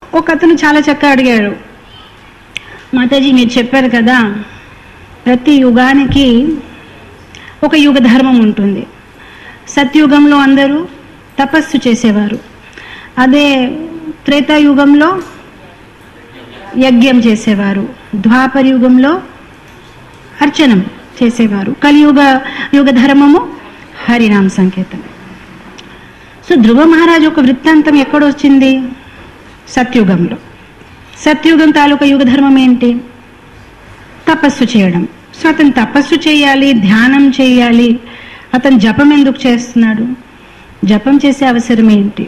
ఒక అతను చాలా చక్కగా అడిగాడు మాతాజీ మీరు చెప్పారు కదా ప్రతి యుగానికి ఒక యుగ ధర్మం ఉంటుంది సత్యుగంలో అందరూ తపస్సు చేసేవారు అదే త్రేతాయుగంలో యజ్ఞం చేసేవారు ద్వాపర యుగంలో అర్చనం చేసేవారు కలియుగ యుగ ధర్మము హరినామ సంకేతం సో ధ్రువ మహారాజు ఒక వృత్తాంతం ఎక్కడొచ్చింది సత్యుగంలో సత్యుగం తాలూకా యుగ ధర్మం ఏంటి తపస్సు చేయడం సో అతను తపస్సు చేయాలి ధ్యానం చేయాలి అతను జపం ఎందుకు చేస్తున్నాడు జపం చేసే అవసరం ఏంటి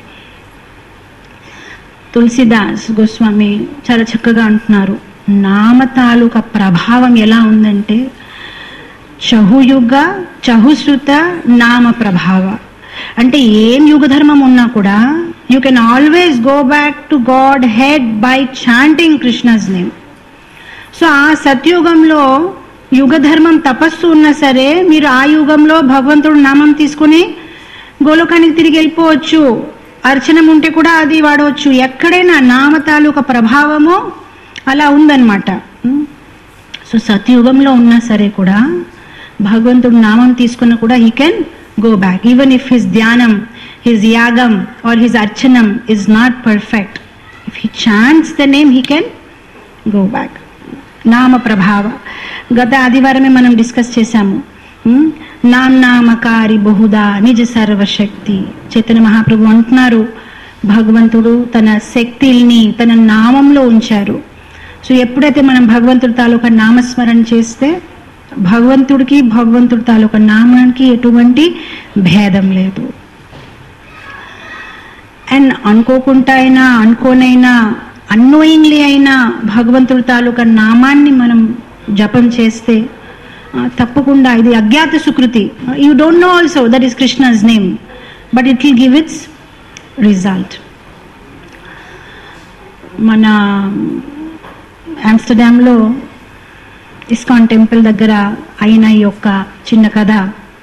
తులసిదాస్ గోస్వామి చాలా చక్కగా అంటున్నారు నామ తాలూకా ప్రభావం ఎలా ఉందంటే చహుయుగ చహుశ్రుత నామ ప్రభావ అంటే ఏం యుగ ధర్మం ఉన్నా కూడా you can always go back to Godhead by chanting Krishna's name so uh సత్యుగంలో యుగ ధర్మం తపస్సు ఉన్నా సరే మీరు ఆ యుగంలో భగవంతుడు నామం తీసుకుని గోలోకానికి తిరిగి వెళ్ళిపోవచ్చు అర్చనం ఉంటే కూడా అది వాడవచ్చు ఎక్కడైనా నామ తాలూకా ప్రభావము అలా ఉందన్నమాట సో సత్యుగంలో ఉన్నా సరే కూడా భగవంతుడు నామం తీసుకున్న కూడా he can go back even if his ధ్యానం హిస్ యాగం ఆర్ హిస్ అర్చనం is not perfect if he chants the name he can go back నామ ప్రభావ గత ఆదివారమే మనం డిస్కస్ చేశాము ఉమ్, నామ్నామకారి బహుదా నిజ సర్వశక్తి చైతన్య మహాప్రభు అంటున్నారు భగవంతుడు తన శక్తిని తన నామంలో ఉంచారు సో ఎప్పుడైతే మనం భగవంతుడి తాలూకా నామస్మరణ చేస్తే భగవంతుడికి భగవంతుడి తాలూకా నామానికి ఎటువంటి భేదం లేదు అండ్ అనుకోకుండా అయినా అనుకోనైనా అన్నోయింగ్లీ అయినా భగవంతుడి తాలూకా నామాన్ని మనం జపం చేస్తే ఆ, తప్పకుండా ఇది అజ్ఞాత సుకృతి you don't know also that is Krishna's name but it will give its result మన ఆమ్స్టర్డామ్లో ఇస్కాన్ టెంపుల్ దగ్గర అయిన ఈ యొక్క చిన్న కథ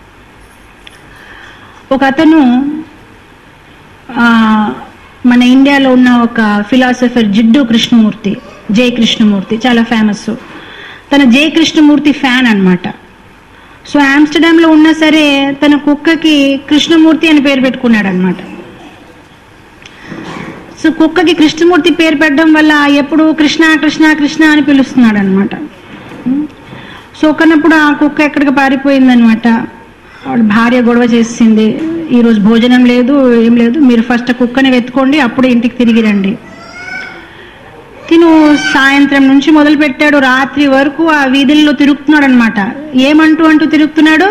ఒక అతను ఆ, మన ఇండియాలో ఉన్న ఒక ఫిలాసఫర్ జిడ్డు కృష్ణమూర్తి జై కృష్ణమూర్తి చాలా ఫేమస్ తన జై కృష్ణమూర్తి ఫ్యాన్ అన్నమాట సో ఆమ్స్టర్డామ్లో ఉన్నా సరే తన కుక్కకి కృష్ణమూర్తి అని పేరు పెట్టుకున్నాడు అనమాట సో కుక్కకి కృష్ణమూర్తి పేరు పెట్టడం వల్ల ఎప్పుడు కృష్ణ కృష్ణ కృష్ణ అని పిలుస్తున్నాడు అనమాట సో ఒకనప్పుడు ఆ కుక్క ఎక్కడికి పారిపోయిందనమాట వాడు భార్య గొడవ చేసింది ఈరోజు భోజనం లేదు ఏం లేదు మీరు ఫస్ట్ కుక్కని వెతుకోండి అప్పుడు ఇంటికి తిరిగి రండి తిను సాయంత్రం నుంచి మొదలు పెట్టాడు రాత్రి వరకు ఆ వీధుల్లో తిరుగుతున్నాడు అనమాట ఏమంటూ అంటూ తిరుగుతున్నాడు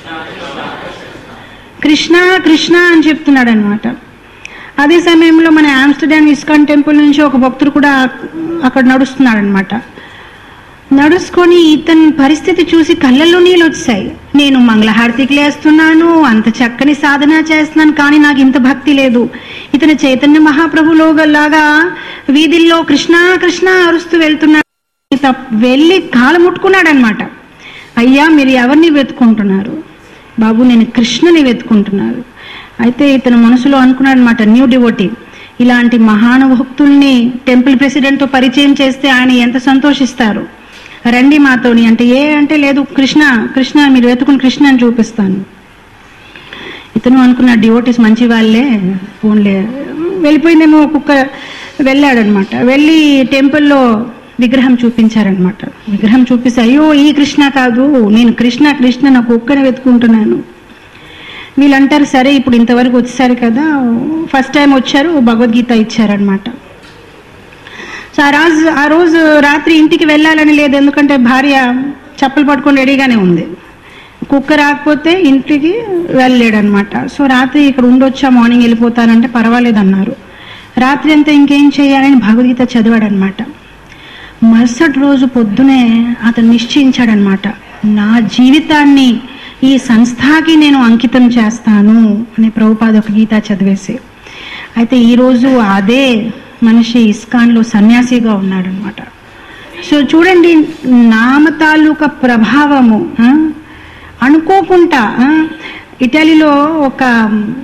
కృష్ణ కృష్ణ అని చెప్తున్నాడు అనమాట అదే సమయంలో మన ఆమ్స్టర్డామ్ ఇస్కాన్ టెంపుల్ నుంచి ఒక భక్తుడు కూడా అక్కడ నడుస్తున్నాడు అనమాట నడుచుకొని ఇతని పరిస్థితి చూసి కళ్ళల్లో నీళ్ళు వచ్చాయి నేను మంగళహారతికి లేస్తున్నాను అంత చక్కని సాధన చేస్తున్నాను కానీ నాకు ఇంత భక్తి లేదు ఇతను చైతన్య మహాప్రభులో లాగా వీధుల్లో కృష్ణ కృష్ణ అరుస్తూ వెళ్తున్నాడు తప్- వెళ్ళి కాలు ముట్టుకున్నాడు అనమాట అయ్యా మీరు ఎవరిని వెతుకుంటున్నారు బాబు నేను కృష్ణని వెతుకుంటున్నారు అయితే ఇతను మనసులో అనుకున్నాడు అనమాట న్యూ డివోటీ ఇలాంటి మహానుభక్తుల్ని టెంపుల్ ప్రెసిడెంట్తో పరిచయం చేస్తే ఆయన ఎంత సంతోషిస్తారు రండి మాతోని అంటే ఏ అంటే లేదు కృష్ణ కృష్ణ మీరు వెతుకుని కృష్ణ అని చూపిస్తాను ఇతను అనుకున్న డివోటీస్ మంచి వాళ్ళే ఫోన్లే వెళ్ళిపోయిందేమో కుక్క వెళ్ళాడనమాట వెళ్ళి టెంపుల్లో విగ్రహం చూపించారనమాట విగ్రహం చూపిస్తే అయ్యో ఈ కృష్ణ కాదు నేను కృష్ణ కృష్ణ నా కుక్కని వెతుకుంటున్నాను వీళ్ళు అంటారు సరే ఇప్పుడు ఇంతవరకు వచ్చేసారు కదా ఫస్ట్ టైం వచ్చారు భగవద్గీత ఇచ్చారనమాట సో ఆ రోజు ఆ రోజు రాత్రి ఇంటికి వెళ్ళాలని లేదు ఎందుకంటే భార్య చప్పలు పట్టుకొని రెడీగానే ఉంది కుక్క రాకపోతే ఇంటికి వెళ్ళలేడు అనమాట సో రాత్రి ఇక్కడ ఉండొచ్చా మార్నింగ్ వెళ్ళిపోతానంటే పర్వాలేదు అన్నారు రాత్రి అంతా ఇంకేం చేయాలని భగవద్గీత చదివాడనమాట మరుసటి రోజు పొద్దునే అతను నిశ్చయించాడనమాట నా జీవితాన్ని ఈ సంస్థకి నేను అంకితం చేస్తాను అని ప్రభుపాద ఒక గీత చదివేసి అయితే ఈరోజు అదే మనిషి ఇస్కాన్లో సన్యాసిగా ఉన్నాడనమాట సో చూడండి నామ తాలూకా ప్రభావము ఆ, అనుకోకుండా ఆ, ఇటలీలో ఒక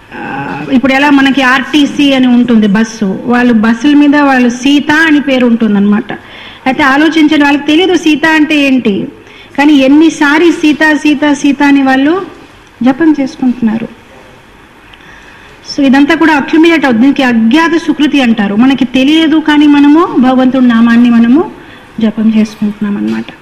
ఆ, ఇప్పుడు ఎలా మనకి ఆర్టీసీ అని ఉంటుంది బస్సు వాళ్ళు బస్సుల మీద వాళ్ళు సీత అని పేరు ఉంటుందన్నమాట అయితే ఆలోచించండి వాళ్ళకి తెలియదు సీత అంటే ఏంటి కానీ ఎన్నిసారి సీత సీత సీత అని వాళ్ళు జపం చేసుకుంటున్నారు సో ఇదంతా కూడా అక్యుమిలేట్ అవుతుంది దీనికి అజ్ఞాత సుకృతి అంటారు మనకి తెలియదు కానీ మనము భగవంతుడి నామాన్ని మనము జపం చేసుకుంటున్నాం అన్నమాట